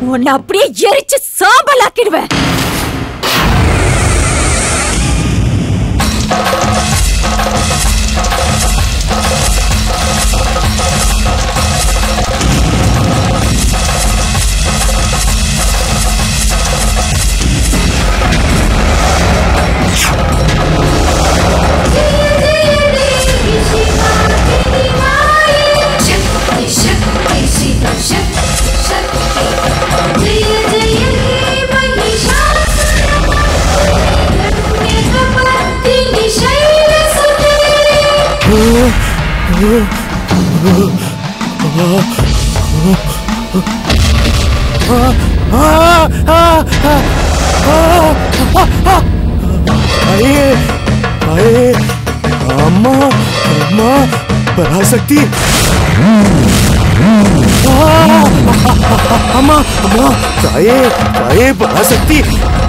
உன்னை அப்படியே எரிச்சு சாம்பலாக்கிடுவேன் அயே அயே அம்மா அம்மா பராசக்தி ஆ, அம்மா அம்மா தாயே தாயே பராசக்தி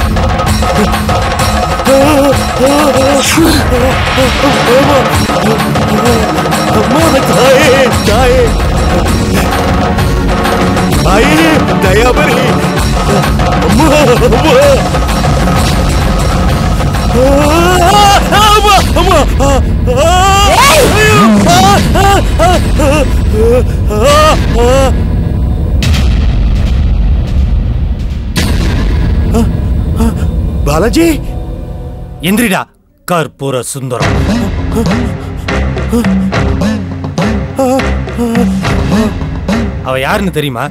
அம்மா தாயே தாயே தாயே தயாபரி அம்மா அம்மா அம்மா அம்மா பாலாஜி எந்திரிடா கற்பூர சுந்தரம் அவ யாருன்னு தெரியுமா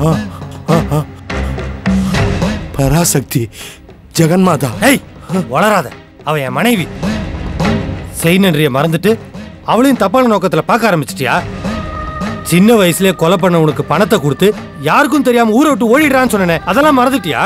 பராசக்தி ஜெகன்மாதா ஏய் வளராத அவ என் மனைவி செய் நன்றிய மறந்துட்டு அவளையும் தப்பான நோக்கத்துல பார்க்க ஆரம்பிச்சிட்டியா சின்ன வயசுலயே கொலை பண்ண உனக்கு பணத்தை கொடுத்து யாருக்கும் தெரியாம ஊரை விட்டு ஓடிடுறான்னு சொன்னனே அதெல்லாம் மறந்துட்டியா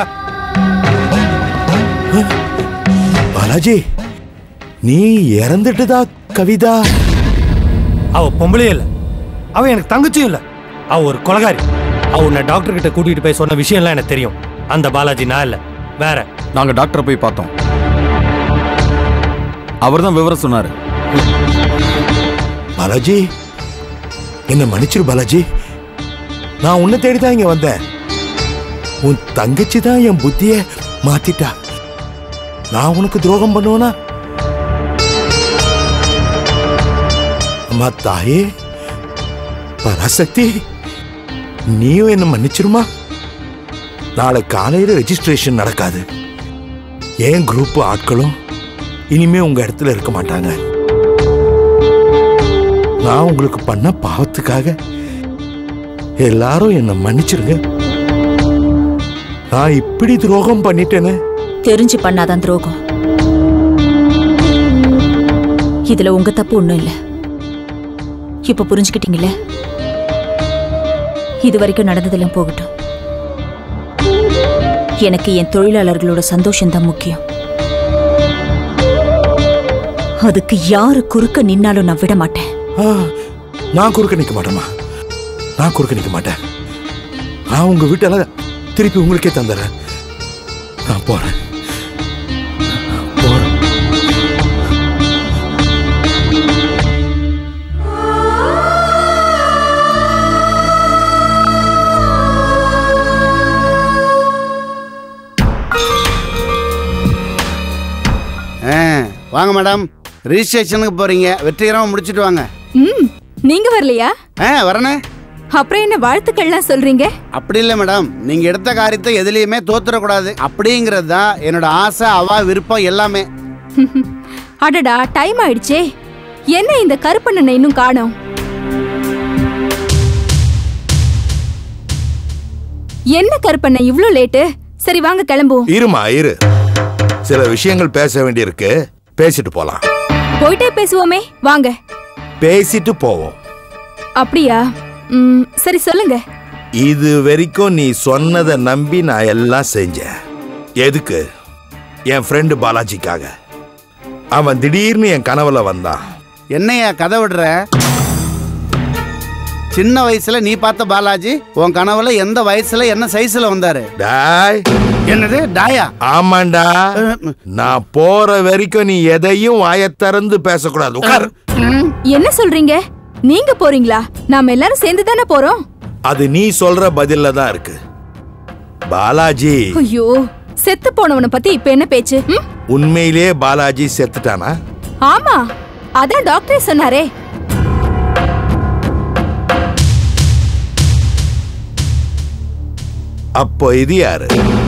பாலாஜி நீ இறந்துட்டுதா கவிதா அவ பொம்பளையே இல்ல அவ எனக்கு தங்கச்சியும் இல்ல அவ ஒரு கொலகாரி அவ உன்னை டாக்டர் கிட்ட கூட்டிட்டு போய் சொன்ன விஷயம்லாம் எனக்கு தெரியும் அந்த பாலாஜி நான் இல்ல வேற நாங்க டாக்டரை போய் பார்த்தோம் அவர் தான் விவரம் சொன்னாரு பாலாஜி என்ன மன்னிச்சிரு பாலாஜி நான் உன்னை தேடி தான் இங்க வந்தேன் உன் தங்கச்சி தான் என் புத்திய மாத்திட்டா நான் உனக்கு துரோகம் பண்ணுவேனா அம்மா தாயே பராசக்தி நீயும் என்ன மன்னிச்சிருமா நாளை காலையில ரெஜிஸ்ட்ரேஷன் நடக்காது என் குரூப் ஆட்களும் இனிமே உங்க இடத்துல இருக்க மாட்டாங்க நான் உங்களுக்கு பண்ண பாவத்துக்காக எல்லாரும் என்ன மன்னிச்சிருங்க நான் இப்படி துரோகம் பண்ணிட்டேனே தெரிஞ்சு பண்ணாதான் துரோகம் இதுல உங்க தப்பு ஒண்ணும் இல்ல இப்ப புரிஞ்சுக்கிட்டீங்கல்ல இது வரைக்கும் நடந்ததெல்லாம் போகட்டும் எனக்கு என் தொழிலாளர்களோட சந்தோஷம் தான் முக்கியம் அதுக்கு யாரு குறுக்க நின்னாலும் நான் விட மாட்டேன் ஆ, நான் குறுக்க நிக்க மாட்டேமா நான் குறுக்க நிக்க மாட்டேன் நான் உங்க வீட்டால திருப்பி உங்களுக்கே தந்துடுறேன் நான் போறேன் போறேன் ஆ வாங்க மேடம் ரிஜிஸ்ட்ரேஷனுக்கு போறீங்க வெற்றிகரமாக முடிச்சிட்டு வாங்க ம் நீங்க வரலையா ஆ வரனே அப்புறம் என்ன வாழ்த்துக்கள்லாம் சொல்றீங்க அப்படி இல்லை மேடம் நீங்கள் எடுத்த காரியத்தை எதுலேயுமே தோத்துடக்கூடாது அப்படிங்கிறது தான் என்னோட ஆசை அவா விருப்பம் எல்லாமே அடடா டைம் ஆயிடுச்சே என்ன இந்த கருப்பண்ணனை இன்னும் காணோம் என்ன கருப்பண்ணன் இவ்ளோ லேட்டு சரி வாங்க கிளம்புவோம் இருமா இரு சில விஷயங்கள் பேச வேண்டியிருக்கு பேசிட்டு போலாம் போயிட்டே பேசுவோமே வாங்க பேசிட்டு போவோம் அப்படியா ம், சரி சொல்லுங்க இது வரைக்கும் நீ சொன்னதை நம்பி நான் எல்லாம் செஞ்சேன் எதுக்கு என் ஃப்ரெண்டு பாலாஜிக்காக அவன் திடீர்னு என் கனவுல வந்தான் என்னையா கதை விடுற சின்ன வயசுல நீ பார்த்த பாலாஜி உன் கனவுல எந்த வயசுல என்ன சைஸ்ல வந்தாரு டாய் என்னது டாயா ஆமாண்டா நான் போற வரைக்கும் நீ எதையும் வாயத் திறந்து பேசக்கூடாது உட்கார் என்ன சொல்றீங்க நீங்க போறீங்களா நாம எல்லாரும் சேர்ந்து தானே போறோம் அது நீ சொல்ற பதில்ல தான் இருக்கு பாலாஜி ஐயோ செத்து போனவனை பத்தி இப்ப என்ன பேச்சு ம்? உண்மையிலே பாலாஜி செத்துட்டானா ஆமா அதான் டாக்டரே சொன்னாரே அப்போ இது யாரு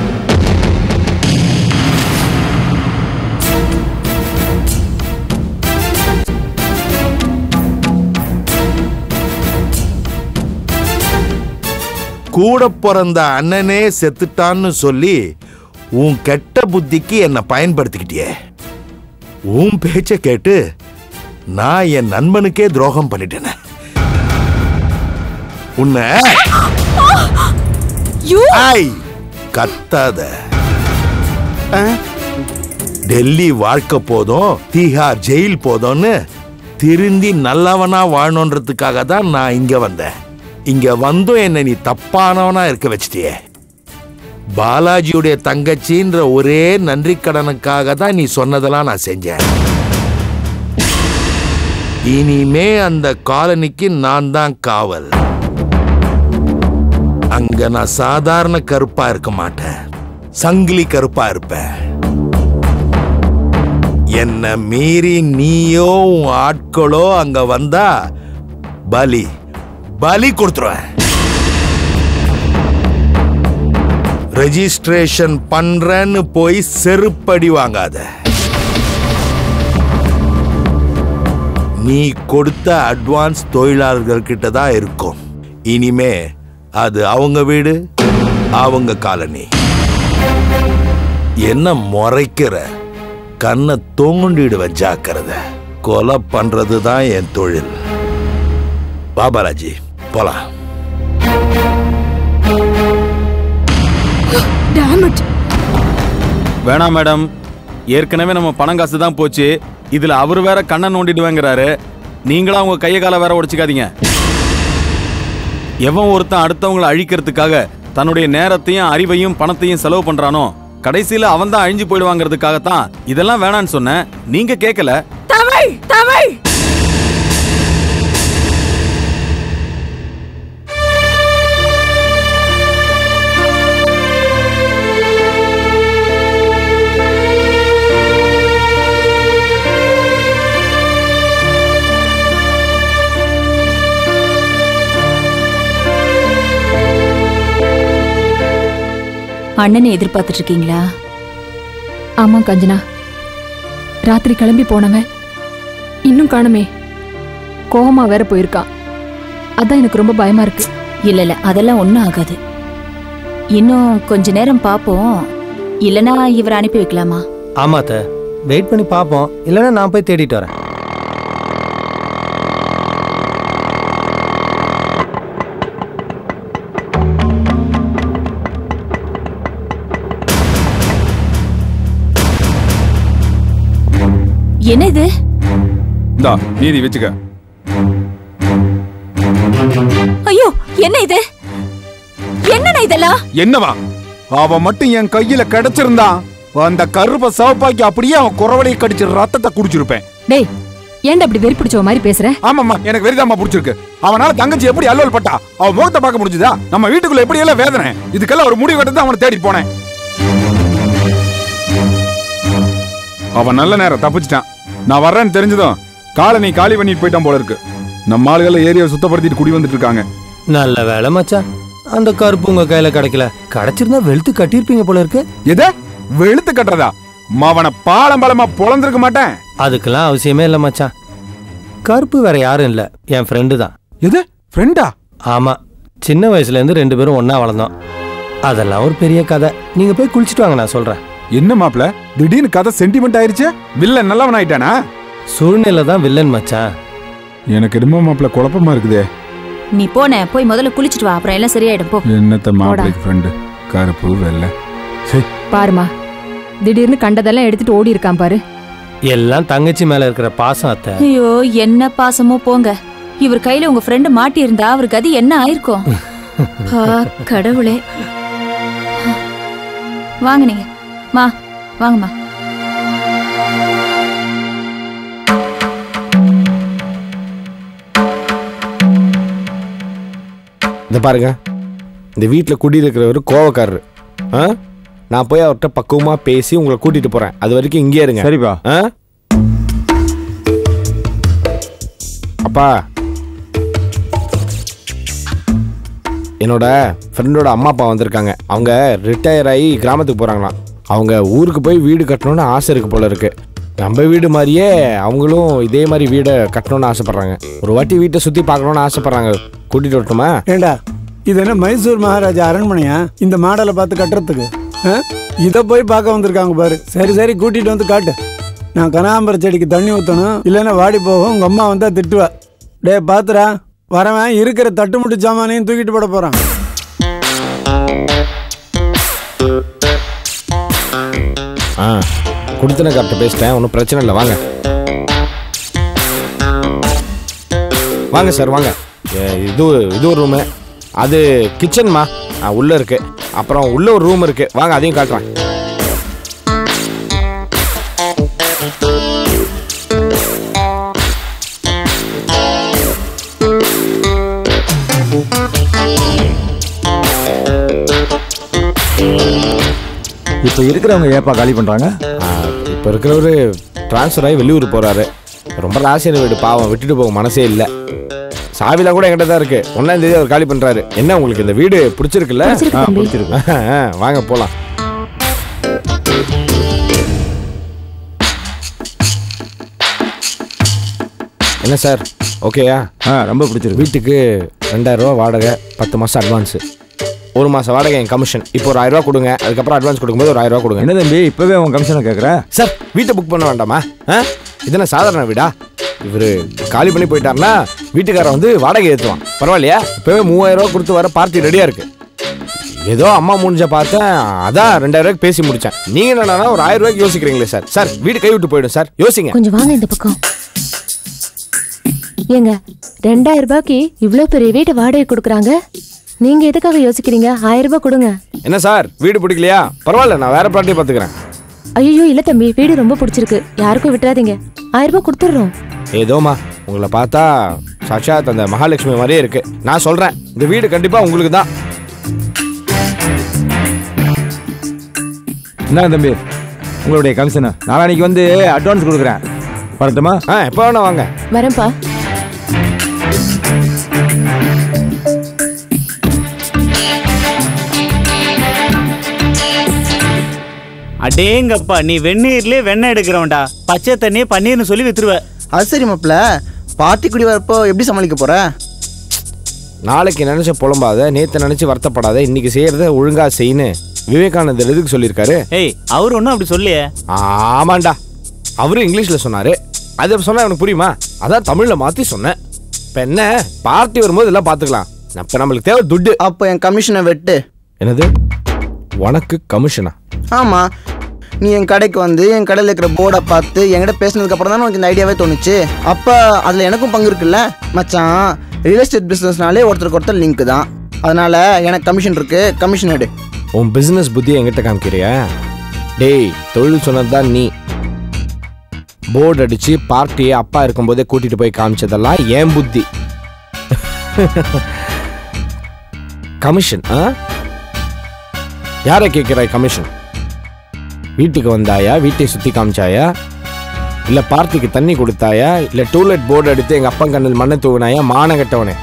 கூட பிறந்த அண்ணனே செத்துட்டான்னு சொல்லி உன் கெட்ட புத்திக்கு என்னை பயன்படுத்திக்கிட்டியே உன் பேச்ச கேட்டு நான் என் நண்பனுக்கே துரோகம் பண்ணிட்டேனே உன்னை யூ ஐய் கத்தாத டெல்லி வாழ்க்கை போதும் தீஹார் ஜெயில் போதும்னு திருந்தி நல்லவனா வாழணுன்றதுக்காக தான் நான் இங்க வந்தேன் இங்க வந்தும் என்ன நீ தப்பானவனா இருக்க வச்சிட்டியே பாலாஜியுடைய தங்கச்சின்ற ஒரே நன்றி கடனுக்காக தான் நீ சொன்னதெல்லாம் நான் செஞ்சேன் இனிமே அந்த காலனிக்கு நான் தான் காவல் அங்க நான் சாதாரண கருப்பா இருக்க மாட்டேன் சங்கிலி கருப்பா இருப்பேன் என்ன மீறி நீயோ உன் ஆட்களோ அங்க வந்தா பலி பலி கொடுத்துருவேன் ரெஜிஸ்ட்ரேஷன் பண்றேன்னு போய் செருப்படி வாங்காத நீ கொடுத்த அட்வான்ஸ் தொழிலாளர்கள் கிட்ட தான் இருக்கும் இனிமே அது அவங்க வீடு அவங்க காலனி என்ன முறைக்கிற கண்ணை தோண்டிடுவேன் ஜாக்கிரதை கொலை பண்றது தான் என் தொழில் பாபாலாஜி போலாம் டேம் இட் வேணாம் மேடம் ஏற்கனவே நம்ம பணம் காசு தான் போச்சு இதுல அவர் வேற கண்ணை நோண்டிடுவேங்கிறாரு நீங்களா உங்க கைய காலை வேற உடைச்சுக்காதீங்க எவன் ஒருத்தன் அடுத்தவங்களை அழிக்கிறதுக்காக தன்னுடைய நேரத்தையும் அறிவையும் பணத்தையும் செலவு பண்றானோ கடைசியில அவன் தான் அழிஞ்சு போயிடுவாங்கிறதுக்காகத்தான் இதெல்லாம் வேணான்னு சொன்னேன் நீங்க கேட்கல தமிழ் தமிழ் அண்ணனை எதிர்பார்த்துட்டு இருக்கீங்களா ஆமா கஞ்சனா ராத்திரி கிளம்பி போனவன் இன்னும் காணுமே கோவமா வேற போயிருக்கான் அதான் எனக்கு ரொம்ப பயமா இருக்கு இல்ல இல்ல அதெல்லாம் ஒண்ணும் ஆகாது இன்னும் கொஞ்ச நேரம் பாப்போம் இல்லனா இவரை அனுப்பி வைக்கலாமா ஆமாத்த வெயிட் பண்ணி பார்ப்போம் இல்லைன்னா நான் போய் தேடிட்டு வரேன் என்ன இது இந்தா நீதி வச்சுக்க ஐயோ என்ன இது என்னடா இதெல்லாம் என்னவா அவன் மட்டும் என் கையில கிடைச்சிருந்தா அந்த கருப்ப சவப்பாக்கி அப்படியே அவன் குறவலையை கடிச்சு ரத்தத்தை குடிச்சிருப்பேன் டேய் ஏன்டா இப்படி வெறி பிடிச்சவ மாதிரி பேசுற ஆமாம்மா எனக்கு வெறிதாம்மா பிடிச்சிருக்கு அவனால தங்கச்சி எப்படி அல்லல் பட்டா அவன் முகத்தை பார்க்க முடிஞ்சுதா நம்ம வீட்டுக்குள்ள எப்படி எல்லாம் வேதனை இதுக்கெல்லாம் ஒரு முடிவு கட்டு அவனை தேடி போனேன் அவன் நல்ல நேரம் தப்பிச்சிட்டான் நான் வர்றேன்னு தெரிஞ்சதும் காலனி காலி பண்ணிட்டு போயிட்டான் போல இருக்கு நம்ம ஆளுகளை ஏரியாவை சுத்தப்படுத்திட்டு குடி வந்துட்டு இருக்காங்க நல்ல வேலை மச்சான் அந்த கருப்பு உங்க கையில கிடைக்கல கிடைச்சிருந்தா வெளுத்து கட்டியிருப்பீங்க போல இருக்கு எதை வெளுத்து கட்டுறதா அவனை பாலம் பாலமா பொழந்திருக்க மாட்டேன் அதுக்கெல்லாம் அவசியமே இல்லை மச்சான் கருப்பு வேற யாரும் இல்லை என் ஃப்ரெண்டு தான் எது ஃப்ரெண்டா ஆமா சின்ன வயசுல இருந்து ரெண்டு பேரும் ஒண்ணா வளர்ந்தோம் அதெல்லாம் ஒரு பெரிய கதை நீங்க போய் குளிச்சுட்டு வாங்க நான் சொல்றேன் என்ன மாப்ள திடீர்னு கதை சென்டிமெண்ட் ஆயிருச்சு வில்லன் நல்லவன் ஆயிட்டானா சூழ்நிலை தான் வில்லன் மச்சான் எனக்கு என்னமோ மாப்ள குழப்பமா இருக்குதே நீ போன போய் முதல்ல குளிச்சுட்டு வா அப்புறம் எல்லாம் சரியாயிடும் போ என்னத்த மாப்பிளைக்கு ஃப்ரெண்டு கருப்பு வெள்ளை பாருமா திடீர்னு கண்டதெல்லாம் எடுத்துட்டு ஓடி இருக்கான் பாரு எல்லாம் தங்கச்சி மேல இருக்கிற பாசம் அத்தை ஐயோ என்ன பாசமோ போங்க இவர் கையில உங்க ஃப்ரெண்டு மாட்டி இருந்தா அவர் கதி என்ன ஆயிருக்கும் பா, கடவுளே வாங்க நீங்க மா வாங்கம்மா இந்த பாருங்க இந்த வீட்டில் குடியிருக்கிறவர் கோவக்காரரு ஆ நான் போய் அவர்கிட்ட பக்குவமாக பேசி உங்களை கூட்டிட்டு போறேன் அது வரைக்கும் இங்கே இருங்க சரிப்பா ஆ அப்பா என்னோட ஃப்ரெண்டோட அம்மா அப்பா வந்திருக்காங்க அவங்க ரிட்டையர் ஆகி கிராமத்துக்கு போகிறாங்களாம் அவங்க ஊருக்கு போய் வீடு கட்டணும்னு ஆசை இருக்கு போல இருக்கு நம்ம வீடு மாதிரியே அவங்களும் இதே மாதிரி வீடை கட்டணும்னு ஆசைப்பட்றாங்க ஒரு வாட்டி வீட்டை சுற்றி பார்க்கணும்னு ஆசைப்பட்றாங்க கூட்டிகிட்டு வரட்டுமா ஏண்டா இது என்ன மைசூர் மகாராஜா அரண்மனையா இந்த மாடலை பார்த்து கட்டுறதுக்கு ஆ? இதை போய் பார்க்க வந்திருக்காங்க பாரு சரி சரி கூட்டிட்டு வந்து காட்டு நான் கனகாம்பர செடிக்கு தண்ணி ஊற்றணும் இல்லைன்னா வாடி போகும் உங்கள் அம்மா வந்தா திட்டுவா டேய் பாத்துடா வரவன் இருக்கிற தட்டு முட்டு சாமானையும் தூக்கிட்டு போட போகிறான் ஆ கொடுத்தன கரெக்டாக பேசிட்டேன் ஒன்றும் பிரச்சனை இல்லை வாங்க வாங்க சார் வாங்க ஏ, இது இது ஒரு ரூமு அது கிச்சன்மா ஆ உள்ளே இருக்கு அப்புறம் உள்ள ஒரு ரூம் இருக்கு வாங்க அதையும் காட்டுறேன் இப்போ இருக்கிறவங்க ஏப்பா காலி பண்றாங்க இப்போ இருக்கிறவரு ட்ரான்ஸ்ஃபர் ஆகி வெளியூர் போறாரு ரொம்ப ராசியான வீடு பாவம் விட்டுட்டு போக மனசே இல்லை சாவிலாம் கூட என்கிட்ட தான் இருக்கு ஒன்னாம் தேதி அவர் காலி பண்றாரு என்ன உங்களுக்கு இந்த வீடு பிடிச்சிருக்குல்ல பிடிச்சிருக்கு ஆ, தம்பி. பிடிச்சிருக்கு ஆ, வாங்க போலாம் என்ன சார் ஓகேயா ஆ ரொம்ப பிடிச்சிருக்கு வீட்டுக்கு ரெண்டாயிரம் ரூபா வாடகை பத்து மாசம் அட்வான்ஸ் ஒரு மாசம் வாடகை என் கமிஷன் இப்போ ஒரு ஆயிரம் ரூபா கொடுங்க அதுக்கப்புறம் அட்வான்ஸ் கொடுக்கும்போது ஒரு ஆயிரம் ரூபா கொடுங்க என்ன தம்பி இப்பவே உன் கமிஷனை கேட்குற சார் வீட்டை புக் பண்ண வேண்டாமா ஆ இதென்ன சாதாரண வீடா இவரு காலி பண்ணி போயிட்டாருன்னா வீட்டுக்காரன் வந்து வாடகை ஏற்றுவான் பரவாயில்லையா இப்போவே மூவாயிரம் ரூபா கொடுத்து வர பார்ட்டி ரெடியாக இருக்கு ஏதோ அம்மா முடிஞ்ச பார்த்தேன் அதான் ரெண்டாயிரம் ரூபாய்க்கு பேசி முடிச்சேன் நீங்க என்னன்னா ஒரு ஆயிரம் ரூபாய்க்கு யோசிக்கிறீங்களே சார் சார் வீடு கை விட்டு போயிடும் சார் யோசிங்க கொஞ்சம் வாங்க இந்த பக்கம் ஏங்க ரெண்டாயிரம் ரூபாய்க்கு இவ்ளோ பெரிய வீட்டை வாடகை கொடுக்குறாங்க நீங்க எதுக்காக யோசிக்கிறீங்க ஆயிரம் ரூபாய் கொடுங்க என்ன சார் வீடு பிடிக்கலையா பரவாயில்ல நான் வேற பார்ட்டியை பார்த்துக்கிறேன் ஐயோ இல்ல தம்பி வீடு ரொம்ப பிடிச்சிருக்கு யாருக்கும் விட்டுறாதீங்க ஆயிரம் ரூபாய் கொடுத்துடுறோம் ஏதோமா உங்களை பார்த்தா சாட்சாத் அந்த மகாலட்சுமி மாதிரியே இருக்கு நான் சொல்றேன் இந்த வீடு கண்டிப்பா உங்களுக்கு தான் என்ன தம்பி உங்களுடைய கமிஷனை நாளானிக்கு வந்து அட்வான்ஸ் கொடுக்குறேன் வரட்டுமா ஆ எப்போ வேணா வாங்க வரேன்ப்பா அடேங்கப்பா நீ வெந்நீர்லயே வெண்ணெய் எடுக்கிறவன்டா பச்சை தண்ணியே பன்னீர்னு சொல்லி வித்துருவ அது சரி மாப்பிள்ள பார்ட்டி குடி வரப்போ எப்படி சமாளிக்க போற நாளைக்கு நினைச்ச புலம்பாத நேத்து நினைச்சு வருத்தப்படாத இன்னைக்கு செய்யறத ஒழுங்கா செய்யுன்னு விவேகானந்தர் எதுக்கு சொல்லியிருக்காரு ஏய் அவர் ஒன்றும் அப்படி சொல்லியே ஆமாண்டா அவரு இங்கிலீஷ்ல சொன்னாரு அது சொன்னா எனக்கு புரியுமா அதான் தமிழ்ல மாத்தி சொன்னேன் இப்ப என்ன பார்ட்டி வரும்போது எல்லாம் பாத்துக்கலாம் அப்ப நம்மளுக்கு தேவை துட்டு அப்போ என் கமிஷனை வெட்டு என்னது உனக்கு கமிஷனா ஆமா நீ என் கடைக்கு வந்து என் கடையில் இருக்கிற போர்டை பார்த்து என்கிட்ட பேசினதுக்கு அப்புறம் தான் உனக்கு இந்த ஐடியாவே தோணுச்சு அப்போ அதில் எனக்கும் பங்கு இருக்குல்ல மச்சான் ரியல் எஸ்டேட் பிஸ்னஸ்னாலே ஒருத்தருக்கு ஒருத்தர் லிங்க் தான் அதனால எனக்கு கமிஷன் இருக்கு கமிஷன் எடு உன் பிசினஸ் புத்தியை என்கிட்ட காமிக்கிறியா டேய் தொழில் சொன்னதுதான் நீ போர்டு அடிச்சு பார்ட்டியை அப்பா இருக்கும்போதே கூட்டிட்டு போய் காமிச்சதெல்லாம் ஏன் புத்தி கமிஷன் ஆ யாரை கேட்கிறாய் கமிஷன் வீட்டுக்கு வந்தாயா வீட்டை சுத்தி காமிச்சாயா இல்ல பார்ட்டிக்கு தண்ணி கொடுத்தாயா இல்ல டூலெட் போர்டு எடுத்து எங்க அப்பா கண்ணில் மண்ணை தூவினாயா மான கட்டவனே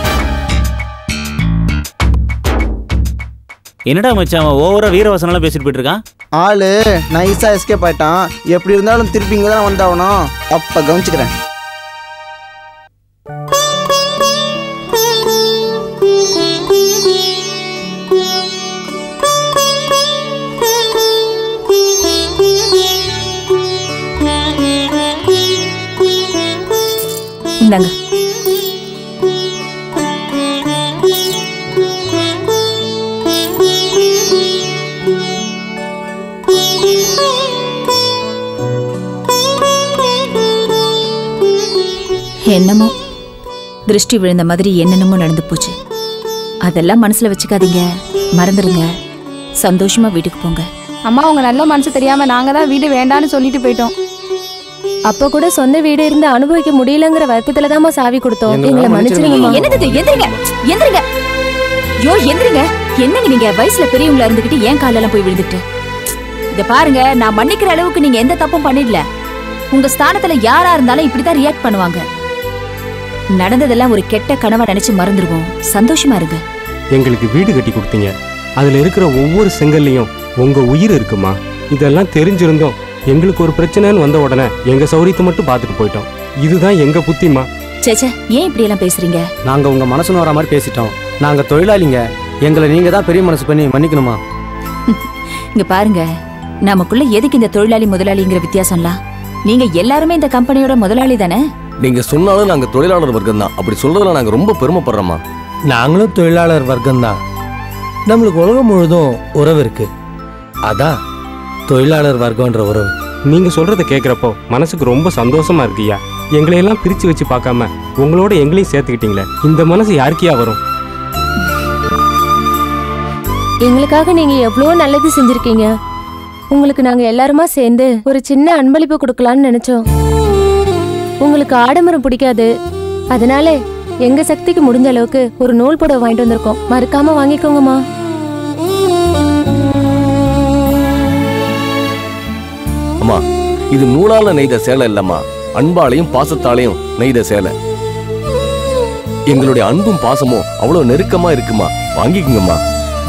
என்னடா மச்சான் அவன் ஓவரா வீரவசனம்லாம் பேசிட்டு போயிட்டு இருக்கான் ஆளு நைஸாக எஸ்கேப் ஆயிட்டான் எப்படி இருந்தாலும் திருப்பி இங்கே தான் வந்தாகணும் அப்போ கவனிச்சுக்கிறேன் இந்தாங்க என்னமோ திருஷ்டி விழுந்த மாதிரி என்னென்னமோ நடந்து போச்சு அதெல்லாம் மனசுல வச்சுக்காதீங்க மறந்துடுங்க சந்தோஷமா வீட்டுக்கு போங்க அம்மா உங்க நல்ல மனசு தெரியாம நாங்க தான் வீடு வேண்டான்னு சொல்லிட்டு போயிட்டோம் அப்ப கூட சொந்த வீடு இருந்து அனுபவிக்க முடியலங்கிற வருத்தத்துல தாம்மா சாவி கொடுத்தோம் எங்களை எங்களை மன்னிச்சிருங்கம்மா என்னது இது? எந்திரிங்க எந்திரிங்க யோ எந்திரிங்க என்னங்க நீங்க வயசுல பெரியவங்களா இருந்துகிட்டு ஏன் காலெல்லாம் போய் விழுந்துட்டு இத பாருங்க நான் மன்னிக்கிற அளவுக்கு நீங்க எந்த தப்பும் பண்ணிடல உங்க ஸ்தானத்துல யாரா இருந்தாலும் இப்படிதான் ரியாக்ட் பண்ணுவாங்க நடந்ததெல்லாம் ஒரு கெட்ட கனவா நினைச்சு மறந்துருவோம் சந்தோஷமா இருங்க எங்களுக்கு வீடு கட்டி கொடுத்தீங்க அதுல இருக்கிற ஒவ்வொரு செங்கல்லையும் உங்க உயிர் இருக்குமா இதெல்லாம் தெரிஞ்சிருந்தோம் எங்களுக்கு ஒரு பிரச்சனைன்னு வந்த உடனே எங்க சௌரியத்தை மட்டும் பார்த்துட்டு போயிட்டோம் இதுதான் எங்க புத்திமா சேச்சே ஏன் இப்படி எல்லாம் பேசுறீங்க நாங்க உங்க மனசுன்னு வர மாதிரி பேசிட்டோம் நாங்க தொழிலாளிங்க எங்களை நீங்க தான் பெரிய மனசு பண்ணி மன்னிக்கணுமா இங்க பாருங்க நமக்குள்ள எதுக்கு இந்த தொழிலாளி முதலாளிங்கிற வித்தியாசம்லாம் நீங்க எல்லாருமே இந்த கம்பெனியோட முதலாளி தானே நீங்க சொன்னாலும் நாங்க தொழிலாளர் வர்க்கம் தான் அப்படி சொல்றதுல நாங்க ரொம்ப பெருமைப்படுறோமா நாங்களும் தொழிலாளர் வர்க்கம்தான் நம்மளுக்கு உலகம் முழுதும் உறவு இருக்கு அதான் தொழிலாளர் வர்க்கம்ன்ற உறவு நீங்க சொல்றத கேக்குறப்போ மனசுக்கு ரொம்ப சந்தோஷமா இருக்குய்யா எங்களை எல்லாம் பிரிச்சு வச்சு பார்க்காம உங்களோட எங்களையும் சேர்த்துக்கிட்டீங்களே இந்த மனசு யாருக்கியா வரும் எங்களுக்காக நீங்க எவ்வளோ நல்லது செஞ்சிருக்கீங்க உங்களுக்கு நாங்க எல்லாருமா சேர்ந்து ஒரு சின்ன அன்பளிப்பு கொடுக்கலாம்னு நினைச்சோம் உங்களுக்கு ஆடம்பரம் பிடிக்காது அதனால எங்க சக்திக்கு முடிஞ்ச அளவுக்கு ஒரு நூல் புடவை வாங்கிட்டு வந்திருக்கோம் மறக்காம வாங்கிக்கோங்கம்மா அம்மா இது நூலால நெய்த சேலை இல்லம்மா அன்பாலையும் பாசத்தாலையும் நெய்த சேலை எங்களுடைய அன்பும் பாசமும் அவ்வளவு நெருக்கமா இருக்குமா வாங்கிக்கோங்கம்மா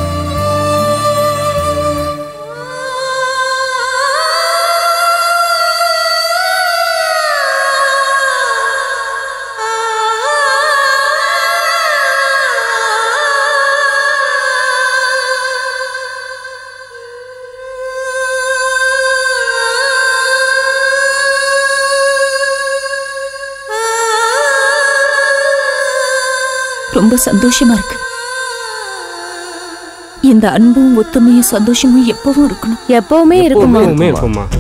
ரொம்ப சந்தோஷமா இருக்கு இந்த அன்பும் ஒத்துமையும் சந்தோஷமும் எப்பவும் இருக்கணும் எப்பவுமே இருக்குமா எப்பவுமே இருக்குமா